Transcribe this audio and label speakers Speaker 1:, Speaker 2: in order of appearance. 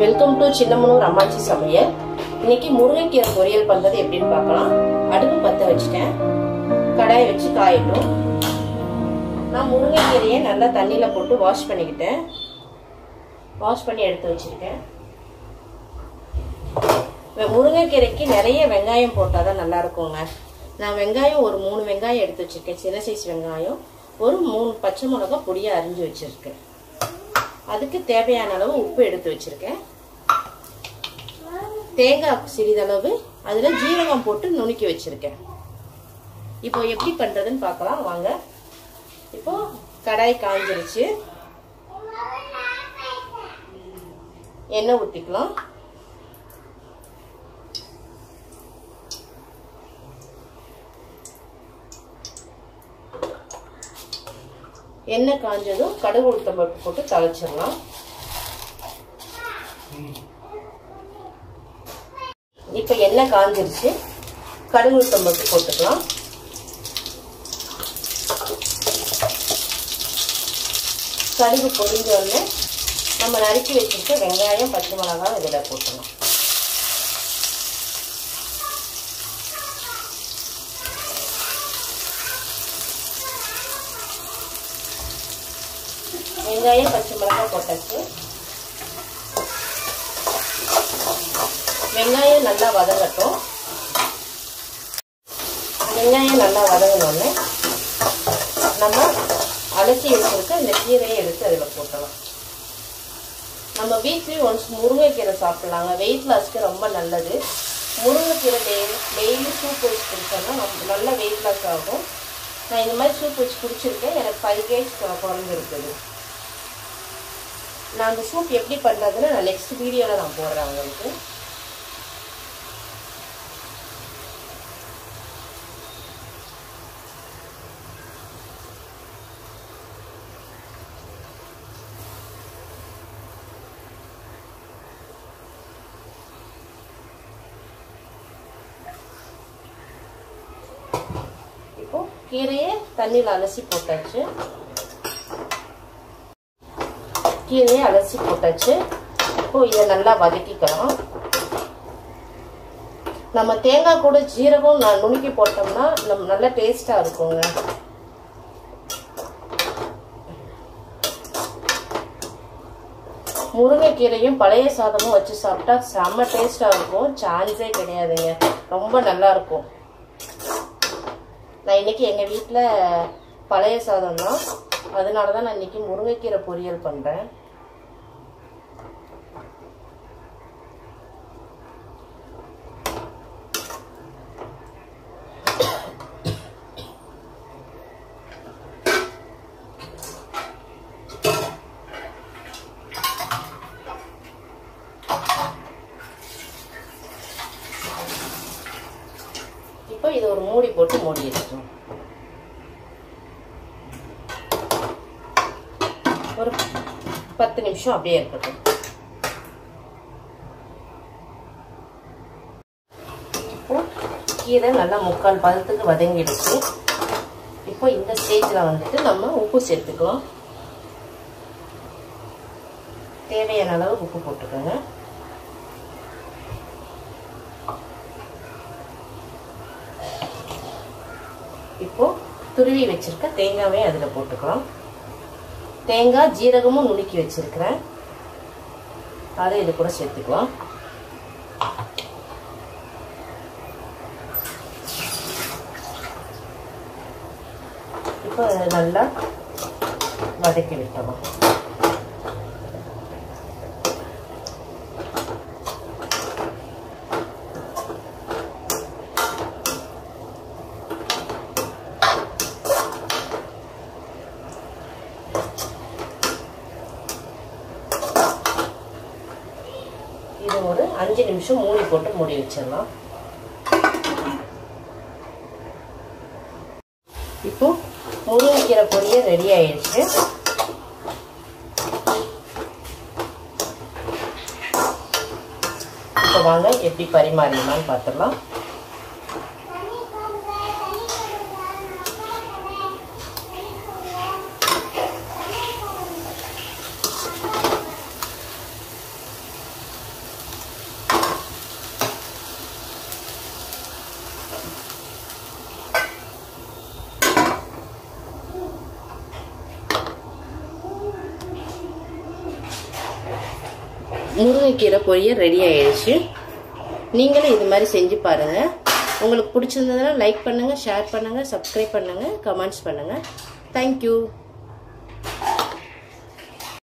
Speaker 1: welcome to Chinnamanur அம்மாச்சி சமையல் இன்னைக்கு முருங்கைக்கீரை பொரியல் பண்றது எப்படின்னு பார்க்கலாம் அடுப்பு பத்த வச்சுட்டேன் கடாயை வச்சு காயட்டும் நான் முருங்கைக்கீரையை நல்லா தண்ணியில போட்டு வாஷ் பண்ணிக்கிட்டேன் வாஷ் பண்ணி எடுத்து வச்சிருக்கேன் முருங்கைக்கீரைக்கு நிறைய வெங்காயம் போட்டால் தான் நல்லா இருக்குங்க நான் வெங்காயம் ஒரு மூணு வெங்காயம் எடுத்து வச்சிருக்கேன் சின்ன சைஸ் வெங்காயம் ஒரு மூணு பச்சை மிளகா பொடியாக அரிஞ்சு வச்சிருக்கேன் அதுக்கு தேவையான அளவு உப்பு எடுத்து வச்சிருக்கேன் தேங்காய் சிறிதளவு அதில் ஜீரகம் போட்டு நுணுக்கி வச்சிருக்கேன் இப்போ எப்படி பண்ணுறதுன்னு பார்க்கலாம் வாங்க இப்போ கடாய் காஞ்சிருச்சு எண்ணெய் ஊற்றிக்கலாம் எண்ணெய் காஞ்சதும் கடுகு உளுத்தம் பருப்பு போட்டு தாளிச்சிடலாம் இப்போ எண்ணெய் காஞ்சிருச்சு கடுகு உளுத்தம் பருப்பு போட்டுக்கலாம் கடுகு பொரிஞ்ச உடனே நம்ம நறுக்கி வச்சிருக்க வெங்காயம் பச்சை மிளகாய் இதில் போட்டணும் வெங்காயம் பச்சை மிளகாய் போட்டாச்சு வெங்காயம் நல்லா வதங்கட்டும் வெங்காயம் நல்லா வதங்கினோடனே நம்ம அலசி வச்சிருக்க இந்த கீரையை எடுத்து அதில் போட்டலாம் நம்ம வீக்லி ஒன்ஸ் முருங்கைக்கீரை சாப்பிட்லாங்க வெயிட் லாஸ்க்கு ரொம்ப நல்லது முருங்கைக்கீரை டெய்லி டெய்லி சூப் வச்சு குடிச்சோம்னா நம்ம நல்ல வெயிட் லாஸ் ஆகும் நான் இந்த மாதிரி சூப் வச்சு குடிச்சிருக்கேன் எனக்கு ஃபைவ் கேஜ் குறைஞ்சிருக்குது நான் அந்த சூப் எப்படி பண்ணுறதுன்னு நான் நெக்ஸ்ட் வீடியோவில் நான் போடுறேன் உங்களுக்கு இப்போ கீரையை தண்ணியில் அலசி போட்டாச்சு கீரையை அலசி போட்டாச்சு இப்போ இதை நல்லா வதக்கிக்கலாம் நம்ம தேங்காய் கூட ஜீரகம் நான் நுணுக்கி போட்டோம்னா நம்ம நல்ல டேஸ்டா இருக்குங்க முருங்கைக்கீரையும் பழைய சாதமும் வச்சு சாப்பிட்டா செம்ம டேஸ்டா இருக்கும் சான்ஸே கிடையாதுங்க ரொம்ப நல்லா இருக்கும் நான் இன்னைக்கு எங்க வீட்டில் பழைய சாதம் தான் அதனால தான் நான் இன்னைக்கு முருங்கைக்கீரை பொரியல் பண்ணுறேன் இப்போ இது ஒரு மூடி போட்டு மூடி வச்சிட்டோம் ஒரு பத்து நிமிஷம் அப்படியே இருக்கட்டும் இப்போ கீரை நல்லா முக்கால் பதத்துக்கு வதங்கிடுச்சு இப்போ இந்த ஸ்டேஜில் வந்துட்டு நம்ம உப்பு சேர்த்துக்கலாம் தேவையான அளவு உப்பு போட்டுக்கோங்க இப்போ துருவி வச்சிருக்க தேங்காவே அதில் போட்டுக்கலாம் தேங்காய் ஜீரகமும் நுணுக்கி வச்சிருக்கிறேன் அதை இது கூட சேர்த்துக்கலாம் இப்போ நல்லா வதக்கி விட்டோம் இது ஒரு அஞ்சு நிமிஷம் மூடி போட்டு மூடி வச்சிடலாம் இப்போ முருங்கைக்கீரை பொரியல் ரெடி ஆயிடுச்சு இப்போ வாங்க எப்படி பரிமாறிடலாம்னு பார்த்துடலாம் முருங்கைக்கீரை பொரியல் ரெடி ஆயிடுச்சு நீங்களும் இது மாதிரி செஞ்சு பாருங்கள் உங்களுக்கு பிடிச்சிருந்ததுன்னா லைக் பண்ணுங்கள் ஷேர் பண்ணுங்கள் சப்ஸ்கிரைப் பண்ணுங்கள் கமெண்ட்ஸ் பண்ணுங்கள் தேங்க்யூ